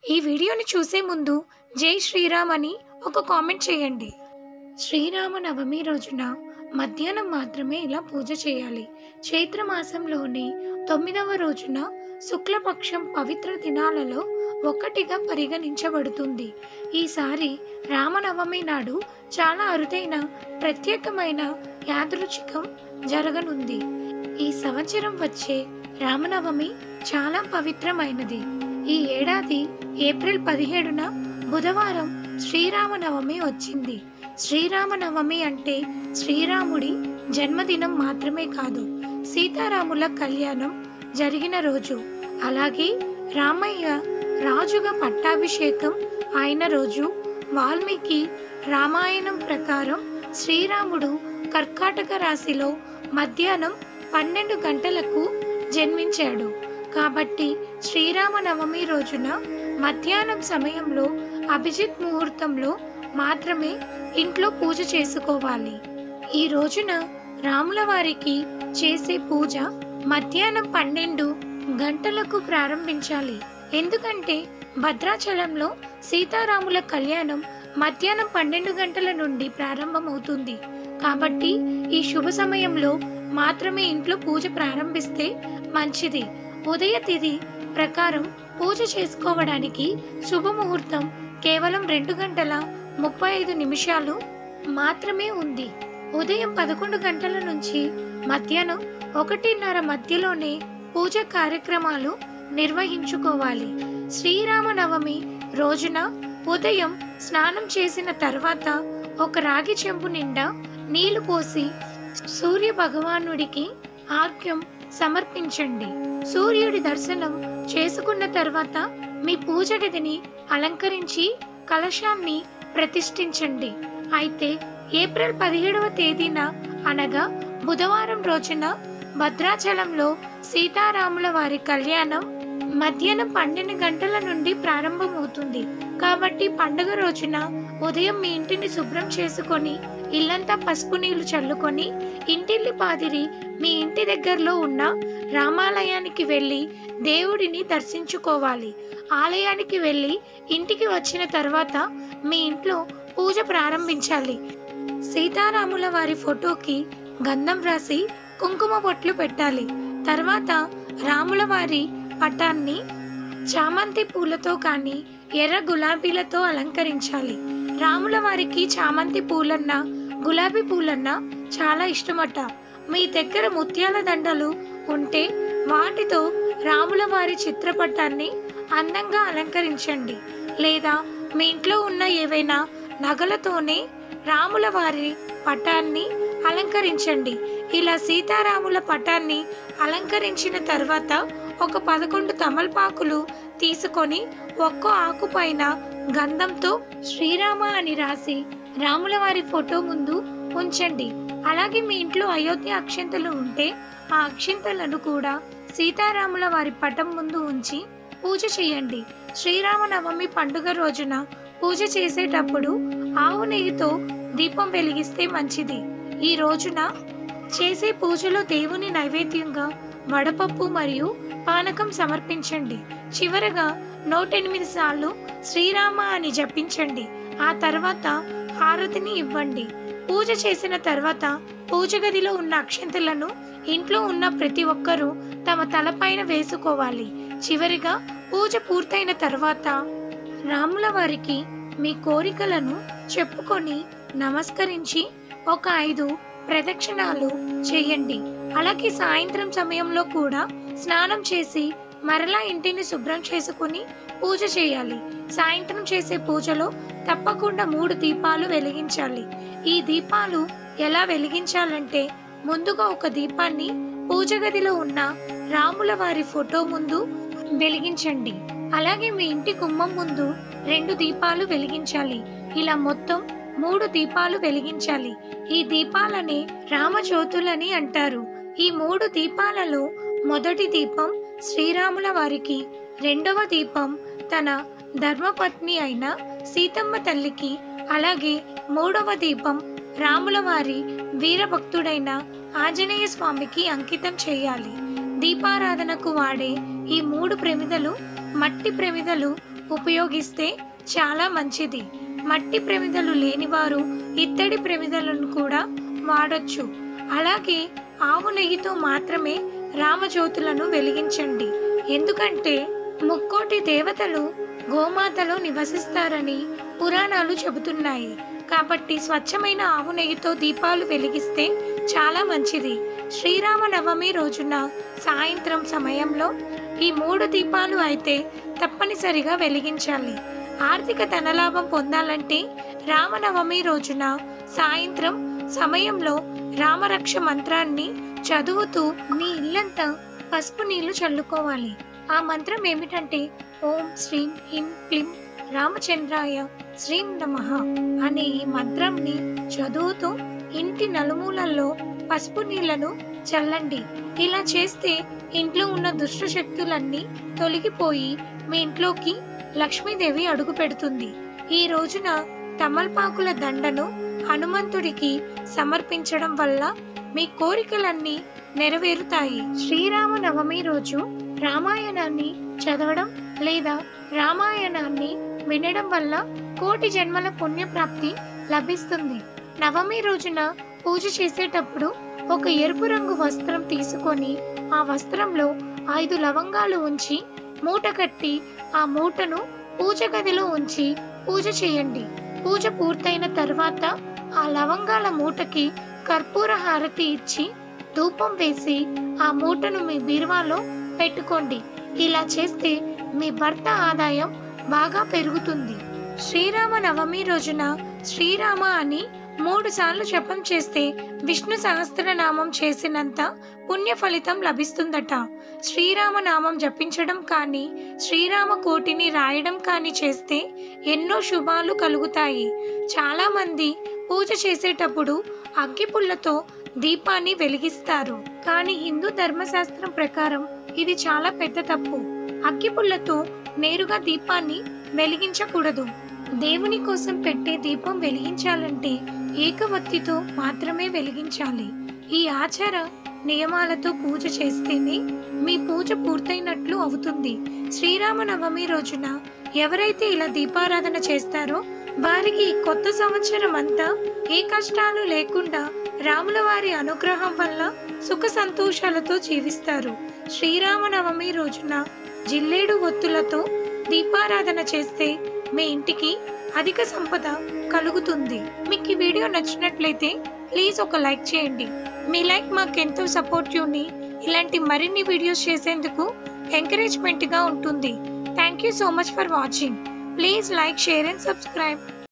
ఈ వీడియోని చూసే ముందు జై శ్రీరామ్ అని ఒక కామెంట్ చేయండి శ్రీరామ నవమి రోజున మధ్యాహ్నం మాత్రమే ఇలా పూజ చేయాలి చైత్ర మాసంలోని తొమ్మిదవ రోజున శుక్లపక్షం పవిత్ర దినాలలో ఒకటిగా పరిగణించబడుతుంది ఈసారి రామనవమి నాడు చాలా అరుదైన ప్రత్యేకమైన యాదృచ్ఛికం జరగనుంది ఈ సంవత్సరం వచ్చే రామనవమి చాలా పవిత్రమైనది ఈ ఏడాది ఏప్రిల్ పదిహేడున బుధవారం శ్రీరామనవమి వచ్చింది శ్రీరామనవమి అంటే శ్రీరాముడి జన్మదినం మాత్రమే కాదు సీతారాముల కళ్యాణం జరిగిన రోజు అలాగే రామయ్య రాజుగా పట్టాభిషేకం అయిన రోజు వాల్మీకి రామాయణం ప్రకారం శ్రీరాముడు కర్కాటక రాశిలో మధ్యాహ్నం పన్నెండు గంటలకు జన్మించాడు కాబట్టి శ్రీరామనవమి రోజున మధ్యాహ్నం సమయంలో అభిజిత్ ముహూర్తంలో మాత్రమే ఇంట్లో పూజ చేసుకోవాలి ఈ రోజున రాముల వారికి చేసే పూజ మధ్యాహ్నం పన్నెండు గంటలకు ప్రారంభించాలి ఎందుకంటే భద్రాచలంలో సీతారాముల కళ్యాణం మధ్యాహ్నం పన్నెండు గంటల నుండి ప్రారంభమవుతుంది కాబట్టి ఈ శుభ సమయంలో మాత్రమే ఇంట్లో పూజ ప్రారంభిస్తే మంచిది ఉదయ తిథి ప్రకారం పూజ చేసుకోవడానికి శుభముహూర్తం కేవలం రెండు గంటల ముప్పై ఐదు నిమిషాలు మాత్రమే ఉంది ఉదయం పదకొండు గంటల నుంచి మధ్యాహ్నం ఒకటిన్నర మధ్యలోనే పూజ కార్యక్రమాలు నిర్వహించుకోవాలి శ్రీరామనవమి రోజున ఉదయం స్నానం చేసిన తర్వాత ఒక రాగి చెంబు నిండా నీళ్లు పోసి సూర్య భగవానుడికి ఆర్ఘ్యం సమర్పించండి సూర్యుడి దర్శనం చేసుకున్న తర్వాత మీ పూజ గదిని అలంకరించి కలశాన్ని ప్రతిష్ఠించండి అయితే ఏప్రిల్ పదిహేడవ తేదీన అనగా బుధవారం రోజున భద్రాచలంలో సీతారాముల వారి కళ్యాణం మధ్యాహ్నం పన్నెండు గంటల నుండి ప్రారంభమవుతుంది కాబట్టి పండుగ రోజున ఉదయం మీ ఇంటిని శుభ్రం చేసుకొని ఇల్లంతా పసుపు నీళ్లు చల్లుకొని ఇంటిల్లి పాదిరి మీ ఇంటి దగ్గరలో ఉన్న రామాలయానికి వెళ్ళి దేవుడిని దర్శించుకోవాలి ఆలయానికి వెళ్ళి ఇంటికి వచ్చిన తర్వాత మీ ఇంట్లో పూజ ప్రారంభించాలి సీతారాముల వారి ఫోటోకి గంధం రాసి కుంకుమ బొట్లు పెట్టాలి తర్వాత రాముల వారి పటాన్ని చామంతి పూలతో కానీ ఎర్ర గులాబీలతో అలంకరించాలి రాముల వారికి చామంతి పూలన్నా గులాబీ పూలన్నా చాలా ఇష్టమట మీ దగ్గర ముత్యాల దండలు ఉంటే వాటితో రాముల వారి చిత్రపటాన్ని అందంగా అలంకరించండి లేదా మీ ఇంట్లో ఉన్న ఏవైనా నగలతోనే రాముల వారి పటాన్ని అలంకరించండి ఇలా సీతారాముల పటాన్ని అలంకరించిన తర్వాత ఒక పదకొండు తమలపాకులు తీసుకొని ఒక్కో ఆకు పైన గంధంతో శ్రీరామ అని రాసి రాముల వారి ఫోటో ముందు ఉంచండి అలాగే మీ ఇంట్లో అయోధ్య అక్షంతలు ఉంటే ఆ అక్షింతలను కూడా సీతారాముల వారి పటం ముందు ఉంచి పూజ చేయండి శ్రీరామనవమి పండుగ రోజున పూజ చేసేటప్పుడు ఆవు నెయ్యితో దీపం వెలిగిస్తే మంచిది ఈ రోజున చేసే పూజలో దేవుని నైవేద్యంగా వడపప్పు మరియు పానకం సమర్పించండి చివరగా నూట ఎనిమిది సార్లు శ్రీరామ అని జపించండి ఆ తర్వాత హారతిని ఇవ్వండి పూజ చేసిన తర్వాత పూజ గదిలో ఉన్న అక్షంతలను ఇంట్లో ఉన్న ప్రతి ఒక్కరూ తమ తలపైన వేసుకోవాలి చివరిగా పూజ పూర్తయిన తర్వాత రాముల వారికి మీ కోరికలను చెప్పుకొని నమస్కరించి ఒక ఐదు ప్రదక్షిణాలు చేయండి అలాగే సాయంత్రం సమయంలో కూడా స్నానం చేసి మరలా ఇంటిని శుభ్రం చేసుకుని పూజ చేయాలి సాయంత్రం చేసే పూజలో తప్పకుండా మూడు దీపాలు వెలిగించాలి ఈ దీపాలు ఎలా వెలిగించాలంటే ముందుగా ఒక దీపాన్ని పూజ గదిలో ఉన్న రాముల వారి ఫోటో ముందు వెలిగించండి అలాగే మీ ఇంటి గుమ్మం ముందు రెండు దీపాలు వెలిగించాలి ఇలా మొత్తం మూడు దీపాలు వెలిగించాలి ఈ దీపాలనే రామజ్యోతులని అంటారు ఈ మూడు దీపాలలో మొదటి దీపం శ్రీరాముల వారికి రెండవ దీపం తన ధర్మపత్ని అయిన సీతమ్మ తల్లికి అలాగే మూడవ దీపం రాముల వారి వీరభక్తుడైన ఆంజనేయ స్వామికి అంకితం చేయాలి దీపారాధనకు వాడే ఈ మూడు ప్రమిదలు మట్టి ప్రమిదలు ఉపయోగిస్తే చాలా మంచిది మట్టి ప్రమిదలు లేనివారు ఇత్తడి ప్రమిదలను కూడా వాడొచ్చు అలాగే ఆవు నెయ్యితో మాత్రమే రామజ్యోతులను వెలిగించండి ఎందుకంటే ముక్కోటి దేవతలు గోమాతలో నివసిస్తారని పురాణాలు చెబుతున్నాయి కాబట్టి స్వచ్ఛమైన ఆవు నెయ్యితో దీపాలు వెలిగిస్తే చాలా మంచిది శ్రీరామ నవమి రోజున సాయంత్రం సమయంలో ఈ మూడు దీపాలు అయితే తప్పనిసరిగా వెలిగించాలి ఆర్థిక ధనలాభం పొందాలంటే రామనవమి రోజున సాయంత్రం సమయంలో రామరక్ష మంత్రాన్ని చదువుతూ మీ ఇల్లంతా పసుపు నీళ్లు చల్లుకోవాలి ఆ మంత్రం ఏమిటంటే ఓం శ్రీం హ్రీం క్లీం రామచంద్రాయ శ్రీం నమః అనే ఈ మంత్రంని చదువుతూ ఇంటి నలుమూలల్లో పసుపు నీళ్లను చల్లండి ఇలా చేస్తే ఇంట్లో ఉన్న దుష్ట శక్తులన్నీ తొలగిపోయి మీ ఇంట్లోకి లక్ష్మీదేవి అడుగు పెడుతుంది ఈ రోజున తమలపాకుల దండను హనుమంతుడికి సమర్పించడం వల్ల మీ కోరికలన్నీ నెరవేరుతాయి శ్రీరామ నవమి రోజు రామాయణాన్ని చదవడం లేదా రామాయణాన్ని వినడం వల్ల కోటి జన్మల పుణ్యప్రాప్తి లభిస్తుంది నవమి రోజున పూజ చేసేటప్పుడు ఒక ఎరుపు రంగు వస్త్రం తీసుకొని ఆ వస్త్రంలో ఐదు లవంగాలు ఉంచి మూట కట్టి ఆ మూటను పూజ గదిలో ఉంచి పూజ చేయండి పూజ పూర్తయిన తర్వాత ఆ లవంగాల మూటకి కర్పూర హారతి ఇచ్చి ధూపం వేసి ఆ మూటను మీ బీరువాలో పెట్టుకోండి ఇలా చేస్తే మీ భర్త ఆదాయం బాగా పెరుగుతుంది శ్రీరామ నవమి రోజున శ్రీరామ అని మూడు సార్లు జపం చేస్తే విష్ణు సహస్రనామం చేసినంత పుణ్య ఫలితం లభిస్తుందట శ్రీరామ నామం జపించడం కానీ శ్రీరామ కోటిని రాయడం కానీ చేస్తే ఎన్నో శుభాలు కలుగుతాయి చాలా మంది పూజ చేసేటప్పుడు అగ్గిపుల్లతో దీపాన్ని వెలిగిస్తారు కానీ హిందూ ధర్మశాస్త్రం ప్రకారం ఇది చాలా పెద్ద తప్పు అగ్గిపుల్లతో నేరుగా దీపాన్ని వెలిగించకూడదు దేవుని కోసం పెట్టే దీపం వెలిగించాలంటే ఏకవత్తితో మాత్రమే వెలిగించాలి ఈ ఆచార నియమాలతో పూజ చేస్తేనే మీ పూజ పూర్తయినట్లు అవుతుంది శ్రీరామనవమి రోజున ఎవరైతే ఇలా దీపారాధన చేస్తారో వారికి ఈ కొత్త సంవత్సరం అంతా ఏ కష్టాలు లేకుండా రాముల వారి అనుగ్రహం వల్ల సుఖ సంతోషాలతో జీవిస్తారు శ్రీరామనవమి రోజున జిల్లేడు ఒత్తులతో దీపారాధన చేస్తే మీ ఇంటికి అధిక సంపద కలుగుతుంది మీకు ఈ వీడియో నచ్చినట్లయితే ప్లీజ్ ఒక లైక్ చేయండి మీ లైక్ మాకు ఎంతో సపోర్టివ్ని ఇలాంటి మరిన్ని వీడియోస్ చేసేందుకు ఎంకరేజ్మెంట్గా ఉంటుంది thank you so much for watching please like share and subscribe